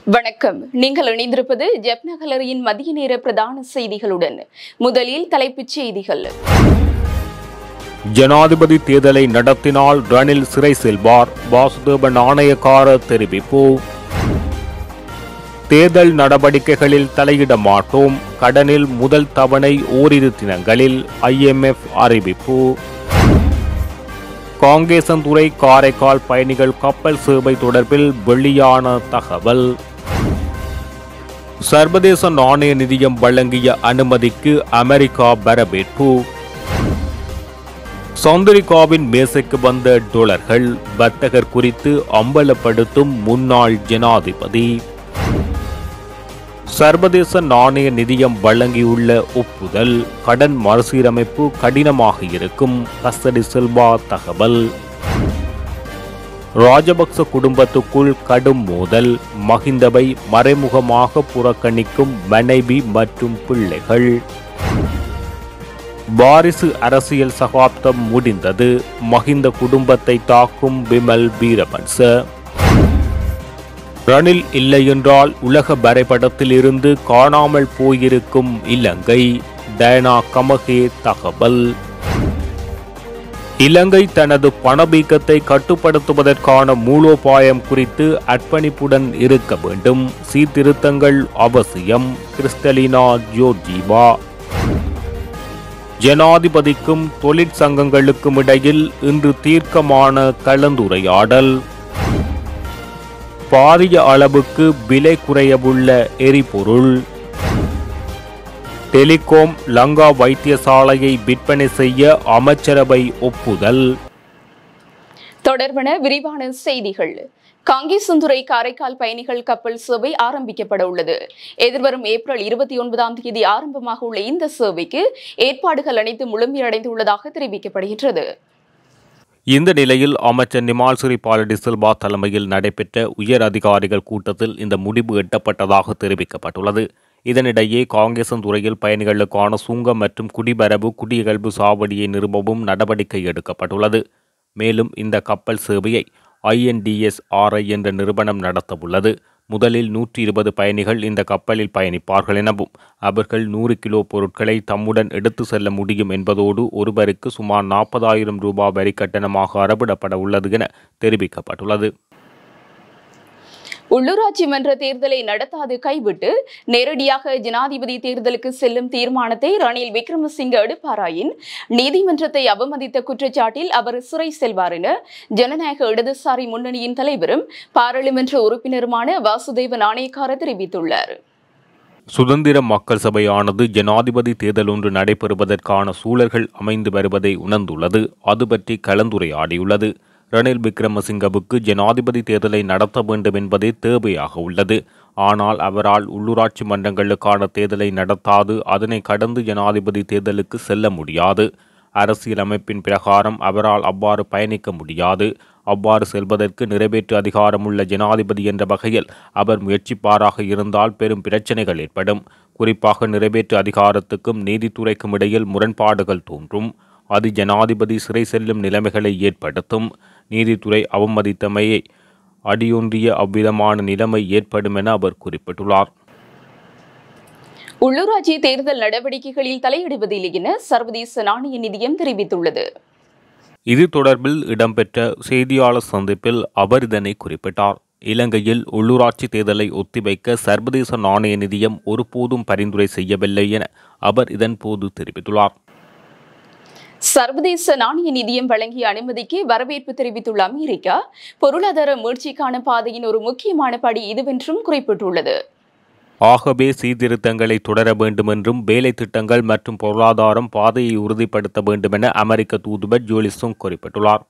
வணக்கம் நீங்கள் இணைந்திருப்பது ஜப்னகலரியின் மதிய நேர பிரதான செய்திகளுடன் முதலில் தலைப்புச் செய்திகள் ஜனாதிபதி தேர்தலை நடத்தினால் ரணில் சிறை செல்வார் வாசுதேவ நாணயக்கார தெரிவிப்பு தேர்தல் நடவடிக்கைகளில் தலையிட மாட்டோம் கடனில் முதல் தவணை ஓரிரு தினங்களில் ஐஎம்எஃப் அறிவிப்பு காங்கேசன்துறை காரைக்கால் பயணிகள் கப்பல் சேவை தொடர்பில் வெளியான தகவல் சர்வதேச நாணய நிதியம் வழங்கிய அனுமதிக்கு அமெரிக்கா வரவேற்பு சந்திரிகாவின் மேசைக்கு வந்த டொலர்கள் வர்த்தகர் குறித்து அம்பலப்படுத்தும் முன்னாள் ஜனாதிபதி சர்வதேச நாணய நிதியம் வழங்கியுள்ள ஒப்புதல் கடன் மறுசீரமைப்பு கடினமாக இருக்கும் கஸ்தடி செல்வா தகவல் ராஜபக்ச குடும்பத்துக்குள் கடும் மோதல் மகிந்தவை மறைமுகமாக புறக்கணிக்கும் மனைவி மற்றும் பிள்ளைகள் வாரிசு அரசியல் சகாப்தம் முடிந்தது மகிந்த குடும்பத்தை தாக்கும் விமல் வீரவன்ச ரணில் இல்லையென்றால் உலக வரைபடத்தில் இருந்து காணாமல் போயிருக்கும் இலங்கை டயனா கமகே தகவல் இலங்கை தனது பணவீக்கத்தை கட்டுப்படுத்துவதற்கான மூலோபாயம் குறித்து அர்ப்பணிப்புடன் இருக்க வேண்டும் சீர்திருத்தங்கள் அவசியம் கிறிஸ்டலினா ஜோர்ஜீவா ஜனாதிபதிக்கும் தொழிற்சங்கங்களுக்கும் இடையில் இன்று தீர்க்கமான கலந்துரையாடல் பாரிய அளவுக்கு விலை குறையவுள்ள எரிபொருள் டெலிகாம் லங்கா வைத்தியசாலையை விற்பனை செய்ய அமைச்சரவை ஒப்புதல் தொடர்பன விரிவான செய்திகள் காங்கேசந்துறை காரைக்கால் பயணிகள் கப்பல் சேவை ஆரம்பிக்கப்பட உள்ளது எதிர்வரும் ஏப்ரல் இருபத்தி ஒன்பதாம் தேதி ஆரம்பமாக உள்ள இந்த சேவைக்கு ஏற்பாடுகள் அனைத்து முழுமையடைந்துள்ளதாக தெரிவிக்கப்படுகின்றது இந்த நிலையில் அமைச்சர் நிமால் சிறிபால டிசில்வா தலைமையில் நடைபெற்ற உயர் அதிகாரிகள் கூட்டத்தில் இந்த முடிவு எட்டப்பட்டதாக தெரிவிக்கப்பட்டுள்ளது இதனிடையே காங்கேசன் துறையில் பயணிகளுக்கான சுங்கம் மற்றும் குடிவரவு குடியகல்பு சாவடியை நிறுவவும் நடவடிக்கை எடுக்கப்பட்டுள்ளது மேலும் இந்த கப்பல் சேவையை ஐஎன்டிஎஸ் ஆர்ஐ என்ற நிறுவனம் நடத்தவுள்ளது முதலில் நூற்றி இருபது பயணிகள் இந்த கப்பலில் பயணிப்பார்கள் எனவும் அவர்கள் நூறு கிலோ பொருட்களை தம்முடன் எடுத்து செல்ல முடியும் என்பதோடு ஒருவருக்கு சுமார் நாற்பதாயிரம் ரூபாய் வரி கட்டணமாக அறவிடப்பட உள்ளது என தெரிவிக்கப்பட்டுள்ளது உள்ளூராட்சி மன்ற தேர்தலை நடத்தாது கைவிட்டு நேரடியாக ஜனாதிபதி தேர்தலுக்கு செல்லும் தீர்மானத்தை ரணில் விக்ரமசிங்க எடுப்பாராயின் நீதிமன்றத்தை அவமதித்த குற்றச்சாட்டில் அவர் சிறை செல்வார் என ஜனநாயக இடதுசாரி முன்னணியின் தலைவரும் பாராளுமன்ற உறுப்பினருமான வாசுதேவ நாணயக்கார தெரிவித்துள்ளார் சுதந்திர மக்கள் சபையானது ஜனாதிபதி தேர்தல் ஒன்று நடைபெறுவதற்கான சூழல்கள் அமைந்து வருவதை உணர்ந்துள்ளது அது பற்றி கலந்துரையாடியுள்ளது ரணில் விக்ரமசிங்கவுக்கு ஜனாதிபதி தேர்தலை நடத்த வேண்டும் என்பதே தேவையாக உள்ளது ஆனால் அவரால் உள்ளூராட்சி மன்றங்களுக்கான தேர்தலை நடத்தாது அதனை கடந்து ஜனாதிபதி தேர்தலுக்கு செல்ல முடியாது அரசியலமைப்பின் பிரகாரம் அவரால் அவ்வாறு பயணிக்க முடியாது அவ்வாறு செல்வதற்கு நிறைவேற்று அதிகாரமுள்ள ஜனாதிபதி என்ற வகையில் அவர் முயற்சிப்பாராக இருந்தால் பெரும் பிரச்சனைகள் ஏற்படும் குறிப்பாக நிறைவேற்று அதிகாரத்துக்கும் நீதித்துறைக்கும் இடையில் முரண்பாடுகள் தோன்றும் அது ஜனாதிபதி சிறை செல்லும் நிலைமைகளை ஏற்படுத்தும் நீதித்துறை அவமதித்தமையை அடியொன்றிய அவ்விதமான நிலைமை ஏற்படும் என அவர் குறிப்பிட்டுள்ளார் உள்ளூராட்சி தேர்தல் நடவடிக்கைகளில் தலையிடுவதில்லை என சர்வதேச நாணய நிதியம் தெரிவித்துள்ளது இது தொடர்பில் இடம்பெற்ற செய்தியாளர் சந்திப்பில் அவர் இதனை குறிப்பிட்டார் இலங்கையில் உள்ளூராட்சி தேர்தலை ஒத்திவைக்க சர்வதேச நாணய நிதியம் ஒருபோதும் பரிந்துரை செய்யவில்லை என அவர் இதன்போது தெரிவித்துள்ளார் சர்வதேச நாணய நிதியம் வழங்கிய அனுமதிக்கு வரவேற்பு தெரிவித்துள்ள அமெரிக்கா பொருளாதார மீழ்ச்சிக்கான பாதையின் ஒரு முக்கியமான படி இதுவென்றும் குறிப்பிட்டுள்ளது ஆகவே சீர்திருத்தங்களை தொடர வேண்டுமென்றும் வேலை திட்டங்கள் மற்றும் பொருளாதாரம் பாதையை உறுதிப்படுத்த வேண்டுமென அமெரிக்க தூதுவர் ஜோலிசுங் குறிப்பிட்டுள்ளார்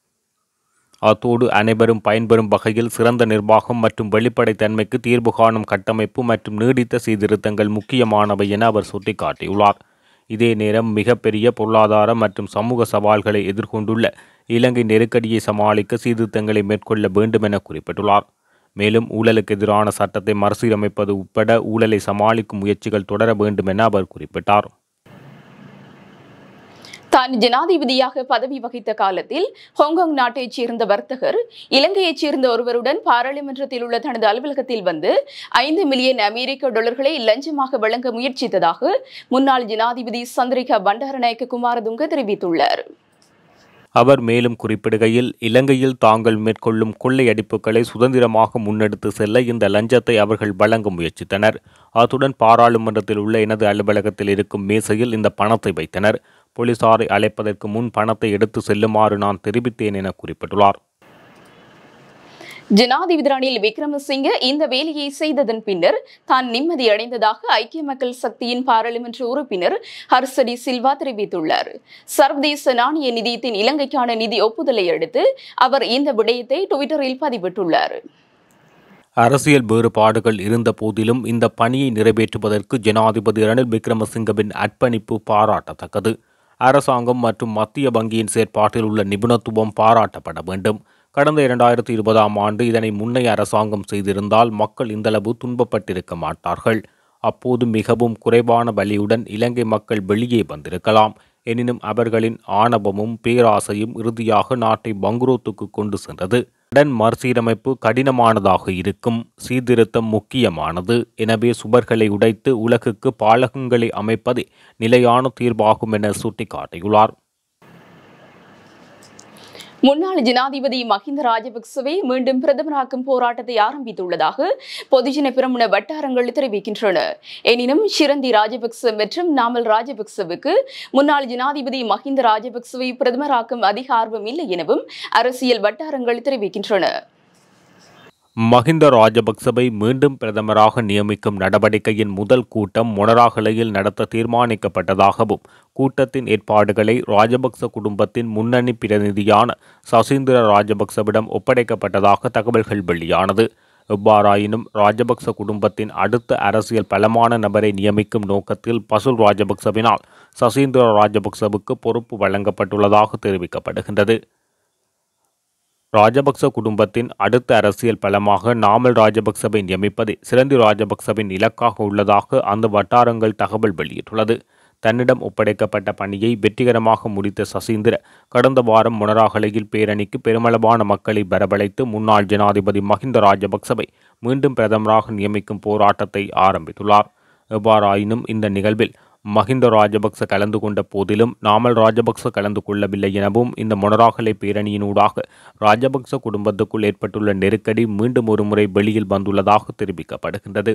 அத்தோடு அனைவரும் பயன்பெறும் வகையில் சிறந்த நிர்வாகம் மற்றும் வெளிப்படைத்தன்மைக்கு தீர்வு காணும் கட்டமைப்பு மற்றும் நீடித்த சீர்திருத்தங்கள் முக்கியமானவை என அவர் சுட்டிக்காட்டியுள்ளார் இதே நேரம் மிகப்பெரிய பொருளாதார மற்றும் சமூக சவால்களை எதிர்கொண்டுள்ள இலங்கை நெருக்கடியை சமாளிக்க சீர்திருத்தங்களை மேற்கொள்ள வேண்டும் என குறிப்பிட்டுள்ளார் மேலும் ஊழலுக்கு எதிரான சட்டத்தை மறுசீரமைப்பது உட்பட ஊழலை சமாளிக்கும் முயற்சிகள் தொடர வேண்டும் என அவர் குறிப்பிட்டார் தான் ஜனாதிபதியாக பதவி வகித்த காலத்தில் ஹாங்காங் நாட்டைச் சேர்ந்த வர்த்தகர் இலங்கையைச் சேர்ந்த ஒருவருடன் பாராளுமன்றத்தில் உள்ள தனது அலுவலகத்தில் வந்து ஐந்து மில்லியன் அமெரிக்க டாலர்களை லஞ்சமாக வழங்க முயற்சித்ததாக முன்னாள் ஜனாதிபதி சந்திரிகா பண்டாரநாயக்க குமாரதுங்க தெரிவித்துள்ளார் அவர் மேலும் குறிப்பிடுகையில் இலங்கையில் தாங்கள் மேற்கொள்ளும் கொள்ளையடிப்புகளை சுதந்திரமாக முன்னெடுத்து செல்ல இந்த லஞ்சத்தை அவர்கள் வழங்க முயற்சித்தனர் அத்துடன் பாராளுமன்றத்தில் உள்ள எனது அலுவலகத்தில் இருக்கும் மேசையில் இந்த பணத்தை வைத்தனர் போலீசாரை அழைப்பதற்கு முன் பணத்தை எடுத்து செல்லுமாறு நான் தெரிவித்தேன் என குறிப்பிட்டுள்ளார் ஜனாதிபதி ரணில் விக்ரமசிங்க இந்த வேலையை செய்ததன் பின்னர் தான் நிம்மதி அடைந்ததாக ஐக்கிய மக்கள் சக்தியின் பாராளுமன்ற உறுப்பினர் ஹர்சடி சில்வா தெரிவித்துள்ளார் சர்வதேச நாணய நிதியத்தின் இலங்கைக்கான நிதி ஒப்புதலை அடுத்து அவர் இந்த விடயத்தை டுவிட்டரில் பதிவிட்டுள்ளார் அரசியல் வேறுபாடுகள் இருந்த போதிலும் இந்த பணியை நிறைவேற்றுவதற்கு ஜனாதிபதி ரணில் விக்ரமசிங்கவின் அர்ப்பணிப்பு பாராட்டத்தக்கது அரசாங்கம் மற்றும் மத்திய வங்கியின் செயற்பாட்டில் உள்ள நிபுணத்துவம் பாராட்டப்பட வேண்டும் கடந்த இரண்டாயிரத்தி இருபதாம் ஆண்டு இதனை முன்னைய அரசாங்கம் செய்திருந்தால் மக்கள் இந்தளவு துன்பப்பட்டிருக்க மாட்டார்கள் அப்போது மிகவும் குறைவான வலியுடன் இலங்கை மக்கள் வெளியே வந்திருக்கலாம் எனினும் அவர்களின் ஆணவமும் பேராசையும் இறுதியாக நாட்டை பங்குரோத்துக்கு கொண்டு சென்றது கடன் மறுசீரமைப்பு கடினமானதாக இருக்கும் சீர்திருத்தம் முக்கியமானது எனவே சுவர்களை உடைத்து உலகுக்கு பாலகங்களை அமைப்பதே நிலையான தீர்வாகும் என சுட்டிக்காட்டியுள்ளார் முன்னாள் ஜனாதிபதி மஹிந்த ராஜபக்சவை மீண்டும் பிரதமராக்கும் போராட்டத்தை ஆரம்பித்துள்ளதாக பொதுஜன பிரமுன வட்டாரங்கள் தெரிவிக்கின்றன எனினும் ஷிரந்தி ராஜபக்ச மற்றும் நாமல் ராஜபக்சவுக்கு முன்னாள் ஜனாதிபதி மஹிந்த ராஜபக்சவை பிரதமராக்கும் அதிக ஆர்வம் இல்லை எனவும் அரசியல் வட்டாரங்கள் தெரிவிக்கின்றன மஹிந்த ராஜபக்சவை மீண்டும் பிரதமராக நியமிக்கும் நடவடிக்கையின் முதல் கூட்டம் மொனராகலையில் நடத்த தீர்மானிக்கப்பட்டதாகவும் கூட்டத்தின் ஏற்பாடுகளை ராஜபக்ச குடும்பத்தின் முன்னணி பிரதிநிதியான சசீந்திர ராஜபக்சவிடம் ஒப்படைக்கப்பட்டதாக தகவல்கள் வெளியானது எவ்வாறாயினும் ராஜபக்ச குடும்பத்தின் அடுத்த அரசியல் பலமான நபரை நியமிக்கும் நோக்கத்தில் பசுல் ராஜபக்சவினால் சசீந்திர ராஜபக்சவுக்கு பொறுப்பு வழங்கப்பட்டுள்ளதாக தெரிவிக்கப்படுகின்றது ராஜபக்ச குடும்பத்தின் அடுத்த அரசியல் பலமாக நாமல் ராஜபக்சவை நியமிப்பதே சிறந்தி ராஜபக்சவின் இலக்காக உள்ளதாக அந்த வட்டாரங்கள் தகவல் வெளியிட்டுள்ளது தன்னிடம் ஒப்படைக்கப்பட்ட பணியை வெற்றிகரமாக முடித்த சசீந்திர கடந்த வாரம் மொனராகலையில் பேரணிக்கு பெருமளவான மக்களை வரவழைத்து முன்னாள் ஜனாதிபதி மஹிந்த ராஜபக்சவை மீண்டும் பிரதமராக நியமிக்கும் போராட்டத்தை ஆரம்பித்துள்ளார் எவ்வாறாயினும் இந்த நிகழ்வில் மஹிந்த ராஜபக்ச கலந்து கொண்ட போதிலும் நாமல் ராஜபக்ச கலந்து கொள்ளவில்லை எனவும் இந்த மொனராகலை பேரணியினூடாக ராஜபக்ச குடும்பத்துக்குள் ஏற்பட்டுள்ள நெருக்கடி மீண்டும் ஒருமுறை வெளியில் வந்துள்ளதாக தெரிவிக்கப்படுகின்றது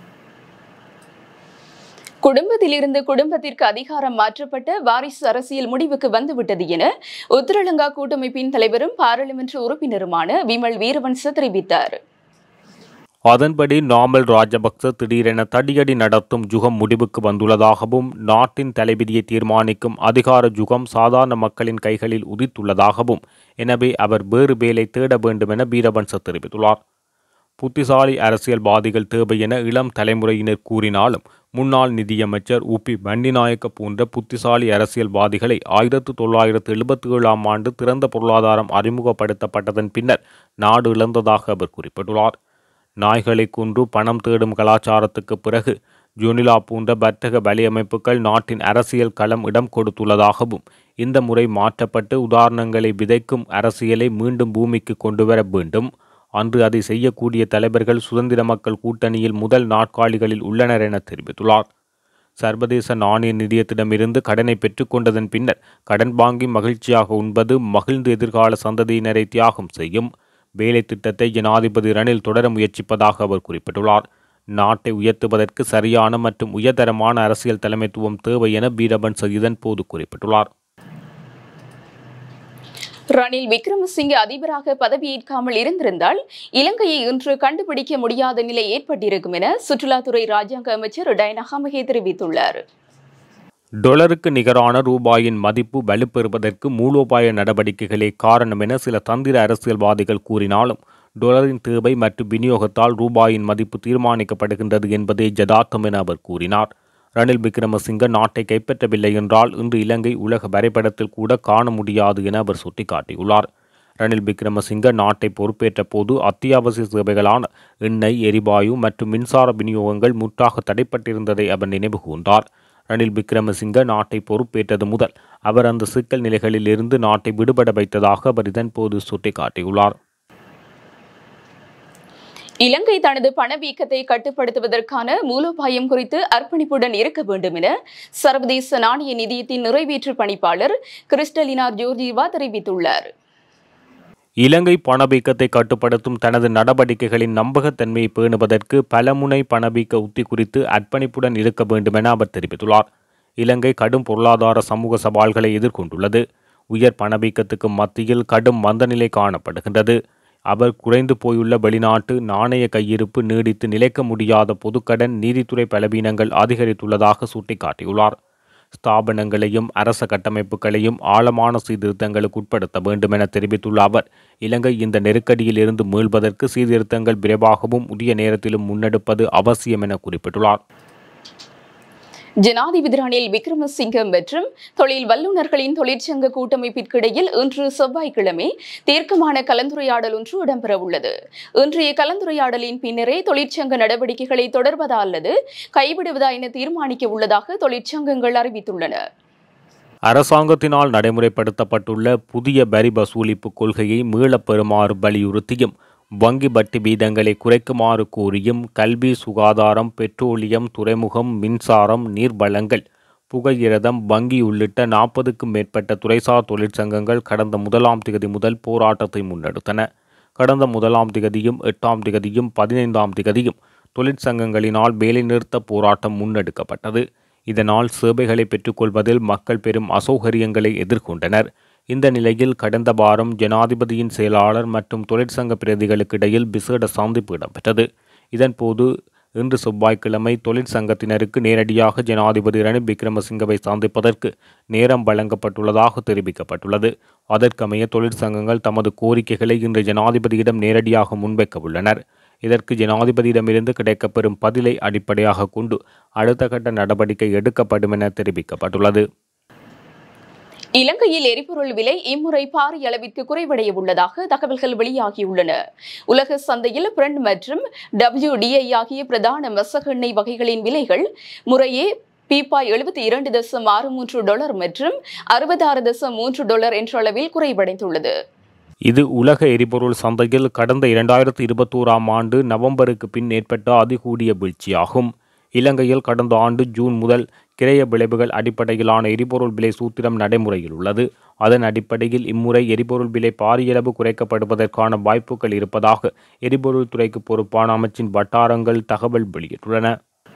குடும்பத்திலிருந்து குடும்பத்திற்கு அதிகாரம் மாற்றப்பட்ட வாரிசு அரசியல் முடிவுக்கு வந்துவிட்டது என உத்தரலங்கா கூட்டமைப்பின் தலைவரும் பாராளுமன்ற உறுப்பினருமான விமல் வீரவன்ச தெரிவித்தார் அதன்படி நாமல் ராஜபக்ச திடீரென தடியடி நடத்தும் ஜுகம் முடிவுக்கு வந்துள்ளதாகவும் நாட்டின் தலைவிதியை தீர்மானிக்கும் அதிகார ஜுகம் சாதாரண மக்களின் கைகளில் உதித்துள்ளதாகவும் எனவே அவர் வேறு வேலை தேட வேண்டும் என வீரவன்ச தெரிவித்துள்ளார் புத்திசாலி அரசியல்வாதிகள் தேவை என இளம் தலைமுறையினர் கூறினாலும் முன்னாள் நிதியமைச்சர் உபி பண்டிநாயக்க போன்ற புத்திசாலி அரசியல்வாதிகளை ஆயிரத்து தொள்ளாயிரத்து எழுபத்தி ஏழாம் ஆண்டு திறந்த பொருளாதாரம் அறிமுகப்படுத்தப்பட்டதன் பின்னர் நாடு இழந்ததாக அவர் குறிப்பிட்டுள்ளார் நாய்களை கொன்று பணம் தேடும் கலாச்சாரத்துக்கு பிறகு ஜூனிலா போன்ற வர்த்தக வலையமைப்புகள் நாட்டின் அரசியல் களம் இடம் கொடுத்துள்ளதாகவும் இந்த முறை மாற்றப்பட்டு உதாரணங்களை விதைக்கும் அரசியலை மீண்டும் பூமிக்கு கொண்டு வர வேண்டும் அன்று அதை செய்யக்கூடிய தலைவர்கள் சுதந்திர மக்கள் கூட்டணியில் முதல் நாட்காலிகளில் உள்ளனர் என தெரிவித்துள்ளார் சர்வதேச நாணய நிதியத்திடமிருந்து கடனை பெற்றுக்கொண்டதன் பின்னர் கடன் வாங்கி மகிழ்ச்சியாக உண்பது மகிழ்ந்து எதிர்கால சந்ததியினரை தியாகம் செய்யும் வேலை திட்டத்தை ஜனாதிபதி ரணில் தொடர முயற்சிப்பதாக அவர் குறிப்பிட்டுள்ளார் நாட்டை உயர்த்துவதற்கு சரியான மற்றும் உயர்தரமான அரசியல் தலைமைத்துவம் தேவை என பீரபன்ச இதன் போது குறிப்பிட்டுள்ளார் ரணில் விக்ரமசிங்கே அதிபராக பதவியேற்காமல் இருந்திருந்தால் இலங்கையை இன்று கண்டுபிடிக்க முடியாத நிலை ஏற்பட்டிருக்கும் என சுற்றுலாத்துறை ராஜாங்க அமைச்சர் டைனா ஹமகே தெரிவித்துள்ளார் டொலருக்கு நிகரான ரூபாயின் மதிப்பு வலுப்பெறுவதற்கு மூலோபாய நடவடிக்கைகளே காரணம் என சில தந்திர அரசியல்வாதிகள் கூறினாலும் டொலரின் தேவை மற்றும் விநியோகத்தால் ரூபாயின் மதிப்பு தீர்மானிக்கப்படுகின்றது என்பதே ஜதார்த்தம் என அவர் கூறினார் ரணில் விக்ரமசிங்க நாட்டை கைப்பற்றவில்லை என்றால் இன்று இலங்கை உலக வரைபடத்தில் கூட காண முடியாது என அவர் சுட்டிக்காட்டியுள்ளார் ரணில் விக்ரமசிங்க நாட்டை பொறுப்பேற்ற போது அத்தியாவசிய சேவைகளான எண்ணெய் எரிவாயு மற்றும் மின்சார விநியோகங்கள் முற்றாக தடைப்பட்டிருந்ததை அவர் நினைவு கூர்ந்தார் ரணில் விக்ரமசிங்க நாட்டை பொறுப்பேற்றது முதல் அவர் அந்த சிக்கல் நிலைகளில் இருந்து நாட்டை விடுபட வைத்ததாக அவர் இதன்போது சுட்டிக்காட்டியுள்ளார் இலங்கை தனது பணவீக்கத்தை கட்டுப்படுத்துவதற்கான மூலோபாயம் குறித்து அர்ப்பணிப்புடன் இருக்க வேண்டும் என சர்வதேச நாணய நிதியத்தின் நிறைவேற்று பணிப்பாளர் கிறிஸ்டலினா ஜோர்ஜிவா தெரிவித்துள்ளார் இலங்கை பணவீக்கத்தை கட்டுப்படுத்தும் தனது நடவடிக்கைகளின் நம்பகத்தன்மையை பேணுவதற்கு பலமுனை பணவீக்க உத்தி குறித்து அர்ப்பணிப்புடன் இருக்க வேண்டும் என அவர் தெரிவித்துள்ளார் இலங்கை கடும் பொருளாதார சமூக சவால்களை எதிர்கொண்டுள்ளது உயர் பணவீக்கத்துக்கு மத்தியில் கடும் மந்தநிலை காணப்படுகின்றது அவர் குறைந்து போயுள்ள வெளிநாட்டு நாணய கையிருப்பு நீடித்து நிலைக்க முடியாத பொதுக்கடன் நீதித்துறை பலவீனங்கள் அதிகரித்துள்ளதாக சுட்டிக்காட்டியுள்ளார் ஸ்தாபனங்களையும் அரச கட்டமைப்புகளையும் ஆழமான சீர்திருத்தங்களுக்கு உட்படுத்த வேண்டும் என தெரிவித்துள்ள அவர் இலங்கை இந்த நெருக்கடியில் இருந்து மீள்வதற்கு சீர்திருத்தங்கள் விரைவாகவும் உரிய நேரத்திலும் முன்னெடுப்பது அவசியம் என குறிப்பிட்டுள்ளார் ஜனாதிபதி ரணில் விக்ரமசிங்க மற்றும் தொழில் வல்லுநர்களின் தொழிற்சங்க கூட்டமைப்பிற்கிடையில் இன்று செவ்வாய்க்கிழமை தீர்க்கமான கலந்துரையாடல் ஒன்று இடம்பெறவுள்ளது இன்றைய கலந்துரையாடலின் பின்னரே தொழிற்சங்க நடவடிக்கைகளை தொடர்வதா அல்லது கைவிடுவதா என தீர்மானிக்க உள்ளதாக தொழிற்சங்கங்கள் அறிவித்துள்ளன அரசாங்கத்தினால் நடைமுறைப்படுத்தப்பட்டுள்ள புதிய வரி வசூலிப்பு கொள்கையை மீளப் பெறுமாறு வலியுறுத்தியும் வங்கி வட்டி வீதங்களை குறைக்குமாறு கோரியும் கல்வி சுகாதாரம் பெட்ரோலியம் துறைமுகம் மின்சாரம் நீர்வளங்கள் புகையிரதம் வங்கி உள்ளிட்ட நாற்பதுக்கும் மேற்பட்ட துறைசார் தொழிற்சங்கங்கள் கடந்த முதலாம் திகதி முதல் போராட்டத்தை முன்னெடுத்தன கடந்த முதலாம் திகதியும் எட்டாம் திகதியும் பதினைந்தாம் திகதியும் தொழிற்சங்கங்களினால் வேலைநிறுத்த போராட்டம் முன்னெடுக்கப்பட்டது இதனால் சேவைகளை பெற்றுக்கொள்வதில் மக்கள் பெரும் அசௌகரியங்களை எதிர்கொண்டனர் இந்த நிலையில் கடந்த வாரம் ஜனாதிபதியின் செயலாளர் மற்றும் தொழிற்சங்க பிரதிகளுக்கு இடையில் விசேட சந்திப்பு இடம்பெற்றது இதன்போது இன்று செவ்வாய்க்கிழமை தொழிற்சங்கத்தினருக்கு நேரடியாக ஜனாதிபதி ரணில் விக்ரமசிங்கவை சந்திப்பதற்கு நேரம் வழங்கப்பட்டுள்ளதாக தெரிவிக்கப்பட்டுள்ளது அதற்கமைய தொழிற்சங்கங்கள் தமது கோரிக்கைகளை இன்று ஜனாதிபதியிடம் நேரடியாக முன்வைக்க உள்ளனர் இதற்கு ஜனாதிபதியிடமிருந்து கிடைக்கப்பெறும் பதிலை அடிப்படையாக கொண்டு அடுத்த கட்ட நடவடிக்கை எடுக்கப்படும் என தெரிவிக்கப்பட்டுள்ளது இலங்கையில் எரிபொருள் விலை இம்முறை பாரிய அளவிற்கு குறைவடைய உள்ளதாக தகவல்கள் வெளியாகியுள்ளன உலக சந்தையில் பிரண்ட் மற்றும் டபிள்யூடிஐ ஆகிய பிரதான மசக எண்ணெய் வகைகளின் விலைகள் முறையே பீப்பாய் எழுபத்தி இரண்டு தசம் ஆறு மூன்று டாலர் மற்றும் அறுபத்தாறு தசம் மூன்று டாலர் என்ற அளவில் குறைவடைந்துள்ளது இது உலக எரிபொருள் சந்தையில் கடந்த இரண்டாயிரத்தி இருபத்தோராம் ஆண்டு நவம்பருக்கு பின் ஏற்பட்ட அதிகூடிய வீழ்ச்சியாகும் இலங்கையில் கடந்த ஆண்டு ஜூன் முதல் கிரைய விளைவுகள் அடிப்படையிலான எரிபொருள் விலை சூத்திரம் நடைமுறையில் உள்ளது அதன் அடிப்படையில் இம்முறை எரிபொருள் விலை பாரியளவு குறைக்கப்படுவதற்கான வாய்ப்புகள் இருப்பதாக எரிபொருள் துறைக்கு பொறுப்பான அமைச்சின் வட்டாரங்கள் தகவல் வெளியிட்டுள்ளன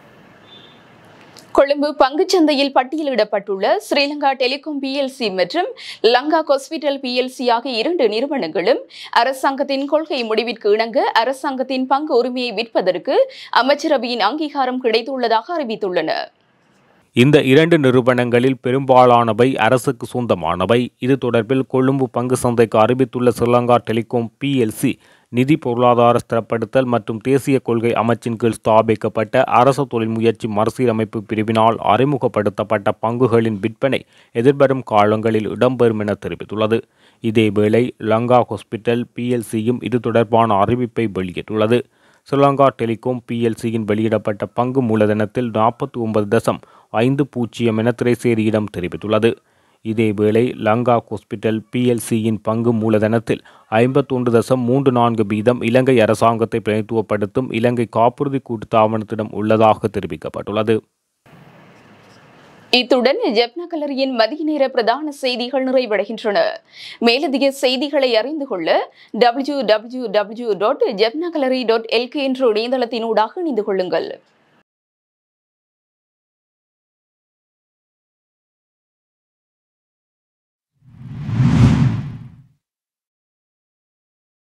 கொழும்பு பங்குச்சந்தையில் பட்டியலிடப்பட்டுள்ள ஸ்ரீலங்கா டெலிகாம் பிஎல்சி மற்றும் லங்கா ஹாஸ்பிட்டல் பிஎல்சி ஆகிய இரண்டு நிறுவனங்களும் அரசாங்கத்தின் கொள்கை முடிவிற்கு இணங்க அரசாங்கத்தின் பங்கு உரிமையை விற்பதற்கு அமைச்சரவையின் அங்கீகாரம் கிடைத்துள்ளதாக அறிவித்துள்ளன இந்த இரண்டு நிறுவனங்களில் பெரும்பாலானவை அரசுக்கு சொந்தமானவை இது தொடர்பில் கொழும்பு பங்கு சந்தைக்கு அறிவித்துள்ள ஸ்ரீலங்கா டெலிகாம் பிஎல்சி நிதி பொருளாதார ஸ்திரப்படுத்தல் மற்றும் தேசிய கொள்கை அமைச்சின் கீழ் ஸ்தாபிக்கப்பட்ட அரசு தொழில் முயற்சி மறுசீரமைப்பு பிரிவினால் அறிமுகப்படுத்தப்பட்ட பங்குகளின் விற்பனை எதிர்வரும் காலங்களில் இடம்பெறும் என தெரிவித்துள்ளது இதேவேளை லங்கா ஹாஸ்பிட்டல் பிஎல்சியும் இது தொடர்பான அறிவிப்பை வெளியிட்டுள்ளது ஸ்ரீலங்கா டெலிகாம் பிஎல்சியின் வெளியிடப்பட்ட பங்கு மூலதனத்தில் நாற்பத்தி ஒன்பது தசம் ஐந்து பூஜ்ஜியம் என திரைசேரியிடம் தெரிவித்துள்ளது இதேவேளை லங்கா ஹாஸ்பிட்டல் பிஎல்சியின் பங்கு மூலதனத்தில் ஐம்பத்தொன்று தசம் மூன்று நான்கு வீதம் இலங்கை அரசாங்கத்தை பிரதித்துவப்படுத்தும் இலங்கை காப்புறுதி கூட்டுத்தாபனத்திடம் உள்ளதாக தெரிவிக்கப்பட்டுள்ளது இத்துடன் ஜெப்னா கலரியின் மதிய நேர பிரதான செய்திகள் நிறைவடைகின்றன மேலதிக செய்திகளை அறிந்து கொள்ள W W W dot Jaffna gallery dot L K என்ற இணையதளத்தினூடாக இணைந்து கொள்ளுங்கள்